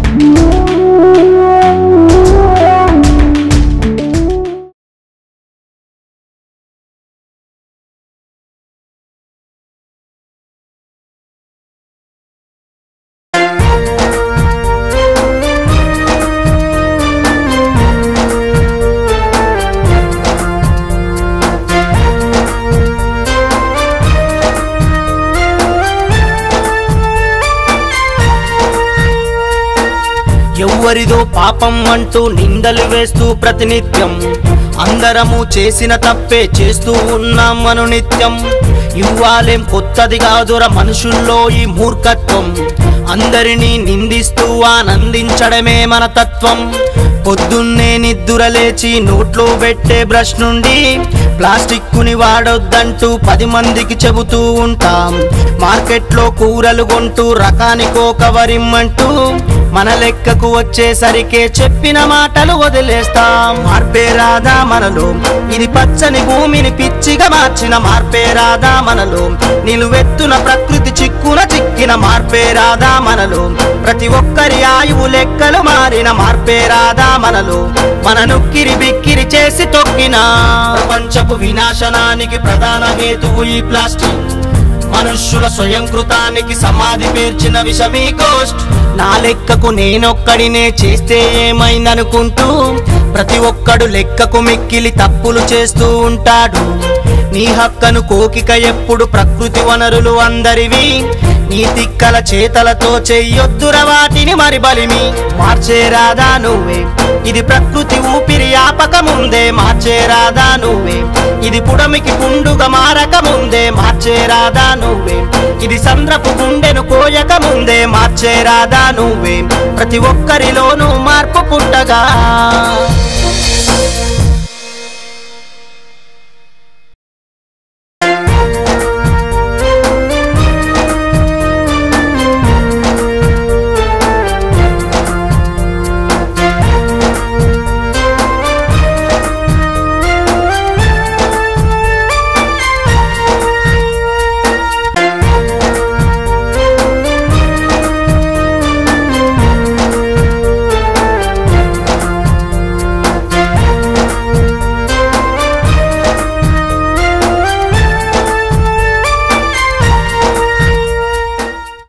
ఎవ్వరిదో పాపం అంటూ నిందలు వేస్తూ ప్రతినిత్యం అందరము చేసిన తప్పే చేస్తూ ఉన్నాం మను నిత్యం ఇవ్వాలేం కొత్తది కాదుర మనుషుల్లో ఈ మూర్ఖత్వం అందరినీ నిందిస్తూ ఆనందించడమే మన తత్వం పొద్దున్నే నిద్దుర లేచి నోట్లో పెట్టే బ్రష్ నుండి ప్లాస్టిక్ కుని వాడొద్దంటూ పది మందికి చెబుతూ ఉంటాం మార్కెట్లో కూరలు కొంటూ రకానికో కవరిమ్మంటూ మన లెక్కకు వచ్చేసరికే చెప్పిన మాటలు వదిలేస్తాం మార్పే రాదా మనలో ఇది పచ్చని భూమిని పిచ్చిగా మార్చిన మార్పే రాదా మనలో నిలువెత్తున ప్రకృతి చిక్కున చిక్కిన మార్పే రాదా మనలో ప్రతి ఒక్కరి ఆయువు లెక్కలు మారిన మార్పే రాదా మనలో మన నొక్కిరి బిక్కిరి చేసి తొక్కిన ప్రపంచపు వినాశనానికి ప్రధాన హేతువు ఈ ప్లాస్టిక్ మనుష్యుల స్వయంకృతానికి సమాధి పేర్చిన విషమీ గోస్ట్ నా లెక్కకు నేనొక్కడినే చేస్తే ఏమైందనుకుంటూ ప్రతి ఒక్కడు లెక్కకు మిక్కిలి తప్పులు చేస్తూ ఉంటాడు నీ హక్కను కోకిక ఎప్పుడు ప్రకృతి వనరులు అందరివి నీ తిక్కల చేతలతో చెయ్యొద్దుర వాటిని మరి బలిమి మార్చేరాదా నువ్వే ఇది ప్రకృతి ఊపిరి ఆపక ముందే మార్చేరాదా నువ్వే ఇది పుడమికి పుండుగా మారక ముందే మార్చేరాదా నువ్వే ఇది సంద్రపు గుండెను కోయక ముందే మార్చేరాదా నువ్వే ప్రతి ఒక్కరిలోనూ మార్పు పుట్టగా